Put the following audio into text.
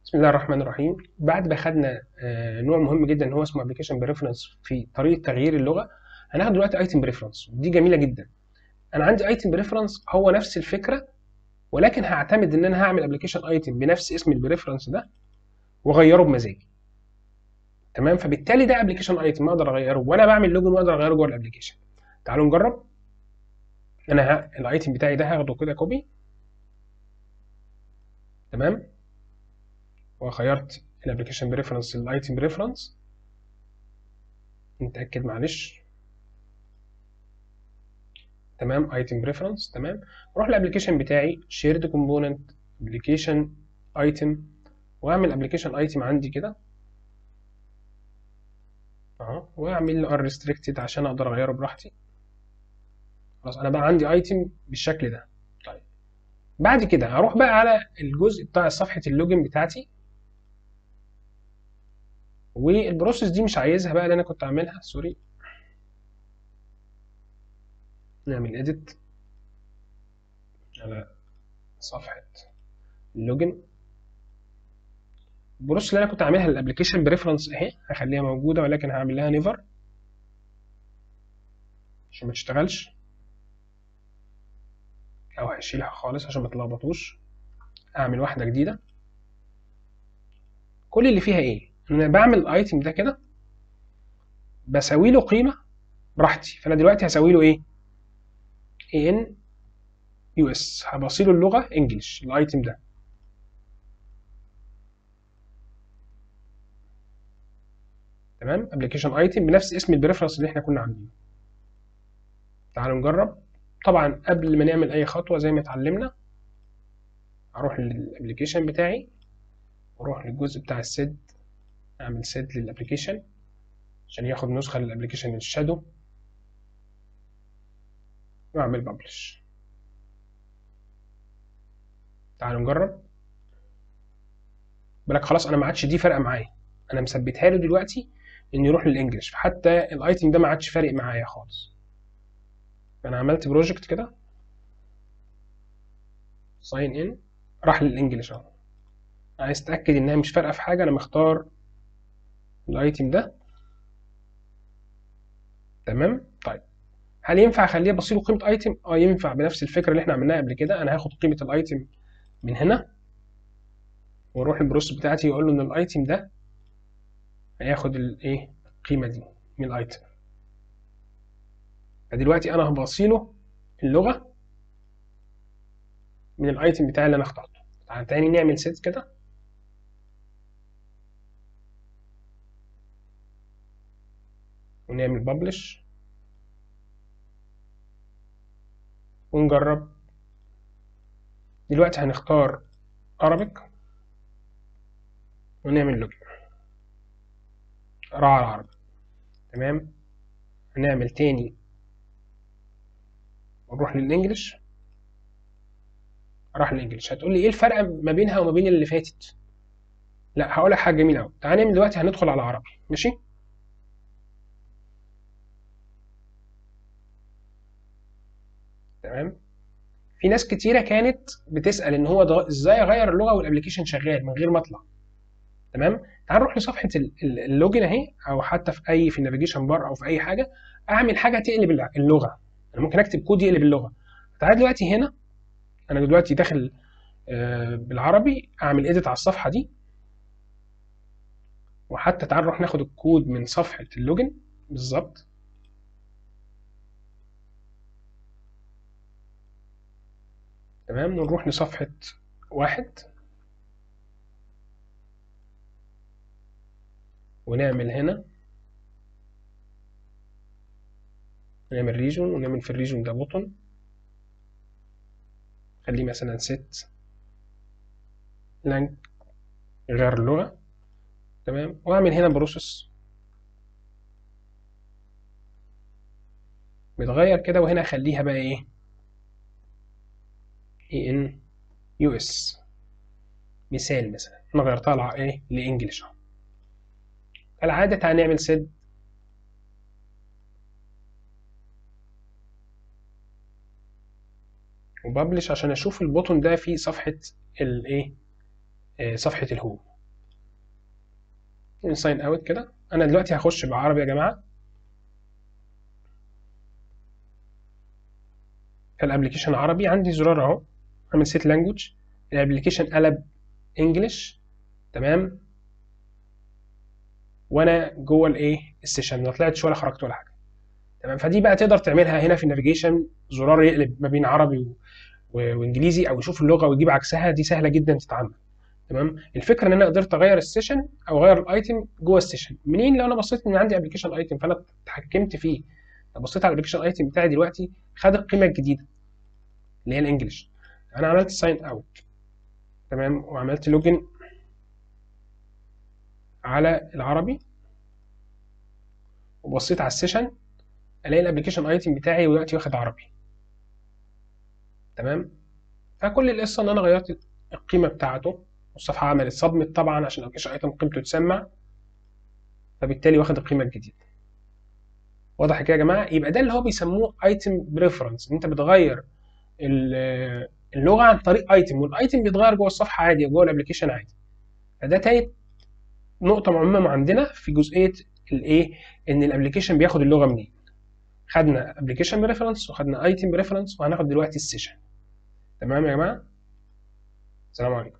بسم الله الرحمن الرحيم بعد ما خدنا آه، نوع مهم جدا هو اسمه ابلكيشن بريفرنس في طريقه تغيير اللغه هناخد دلوقتي ايتم بريفرنس دي جميله جدا انا عندي ايتم بريفرنس هو نفس الفكره ولكن هعتمد ان انا هعمل ابلكيشن ايتم بنفس اسم البريفرنس ده واغيره بمزاجي تمام فبالتالي ده ابلكيشن ايتم اقدر اغيره وانا بعمل لوجن واقدر اغيره جوه الابلكيشن تعالوا نجرب انا ها الايتم بتاعي ده هاخده كده كوبي تمام وخيرت الابلكيشن بريفرنس للايتم بريفرنس نتاكد معلش تمام ايتم بريفرنس تمام اروح الابلكيشن بتاعي شيرد كومبوننت ابلكيشن ايتم واعمل ابلكيشن ايتم عندي كده اهو واعمل له unrestricted عشان اقدر اغيره براحتي خلاص انا بقى عندي ايتم بالشكل ده طيب بعد كده هروح بقى على الجزء بتاع صفحه اللوجن بتاعتي والبروسيس دي مش عايزها بقى اللي انا كنت عاملها سوري نعمل edit على صفحة اللوجن البروسيس اللي انا كنت عاملها للابلكيشن بريفرنس اهي هخليها موجودة ولكن هعمل لها نيفر عشان ما تشتغلش او هشيلها خالص عشان ما تلخبطوش اعمل واحدة جديدة كل اللي فيها ايه انا بعمل الايتم ده كده بساوي له قيمة براحتي فانا دلوقتي هساوي له ايه ان يو اس هبصي له اللغه انجلش الايتم ده تمام ابلكيشن ايتم بنفس اسم البريفرنس اللي احنا كنا عاملينه تعالوا نجرب طبعا قبل ما نعمل اي خطوه زي ما اتعلمنا اروح للابلكيشن بتاعي واروح للجزء بتاع السيد اعمل سيد للابلكيشن عشان ياخد نسخه للابلكيشن الشادو واعمل ببلش تعالوا نجرب بالك خلاص انا ما عادش دي فارقه معايا انا مثبتها له دلوقتي ان يروح للانجليش فحتى الايتم ده ما عادش فارق معايا خالص انا عملت بروجكت كده ساين ان راح للانجليش اهو عايز اتاكد انها مش فارقه في حاجه انا مختار الايتم ده تمام طيب هل ينفع اخليه بصيله قيمه ايتم اه ينفع بنفس الفكره اللي احنا عملناها قبل كده انا هاخد قيمه الايتم من هنا واروح البروسيس بتاعتي واقول له ان الايتم ده هياخد الايه القيمه دي من الايتم فدلوقتي انا هبصيله اللغه من الايتم بتاعي اللي انا اخترته تعال تاني نعمل سيت كده ونعمل ببلش ونجرب دلوقتي هنختار Arabic ونعمل لوجن راعى العربي تمام هنعمل تاني ونروح للانجليش راح للانجليش هتقول لي ايه الفرق ما بينها وما بين اللي فاتت لا هقول لك حاجه جميله قوي تعالى نعمل دلوقتي هندخل على عربي ماشي تمام في ناس كتيره كانت بتسال ان هو ده ازاي اغير اللغه والابلكيشن شغال من غير ما اطلع تمام تعال نروح لصفحه اللوجن اهي او حتى في اي في النافيجيشن بار او في اي حاجه اعمل حاجه تقلب اللغه انا ممكن اكتب كود يقلب اللغه تعال دلوقتي هنا انا دلوقتي داخل بالعربي اعمل اديت على الصفحه دي وحتى تعال نروح ناخد الكود من صفحه اللوجن بالظبط تمام ونروح لصفحة واحد ونعمل هنا نعمل ريجون ونعمل في الريجون ده بوتون خليه مثلا ست لانج غير اللغة تمام واعمل هنا بروسيس بتغير كده وهنا اخليها بقى ايه اي ان يو اس مثال مثلا انا غيرتها لع ايه لانجلش اهو كالعاده تعالى نعمل سيد وببلش عشان اشوف البوتون ده في صفحه الايه صفحه الهوم ساين اوت كده انا دلوقتي هخش بالعربي يا جماعه فالابلكيشن عربي عندي زرار اهو اعمل سيت لانجوج الابلكيشن قلب انجلش تمام وانا جوه الايه السيشن ما طلعتش ولا خرجت ولا حاجه تمام فدي بقى تقدر تعملها هنا في النافيجيشن زرار يقلب ما بين عربي و... و... وانجليزي او يشوف اللغه ويجيب عكسها دي سهله جدا تتعمل تمام الفكره ان انا قدرت اغير السيشن او اغير الايتم جوه السيشن منين لو انا بصيت ان عندي ابلكيشن ايتم فانا اتحكمت فيه لو بصيت على الابلكيشن ايتم بتاعي دلوقتي خد القيمه الجديده اللي هي الانجليش انا عملت ساين اوت تمام وعملت لوجن على العربي وبصيت على السيشن الاقي الابلكيشن ايتم بتاعي دلوقتي واخد عربي تمام فكل القصه ان انا غيرت القيمه بتاعته والصفحه عملت سبميت طبعا عشان الابلكيشن ايتم قيمته تسمع فبالتالي واخد القيمه الجديده واضح كده يا جماعه يبقى ده اللي هو بيسموه ايتم بريفرنس ان انت بتغير اللغه عن طريق ايتم والايتم بيتغير جوه الصفحه عادي جوه الابلكيشن عادي فده تالت نقطه مهمه عندنا في جزئيه الايه ان الابلكيشن بياخد اللغه منين خدنا ابلكيشن بريفرنس وخدنا ايتم بريفرنس وهناخد دلوقتي السيشن تمام يا جماعه السلام عليكم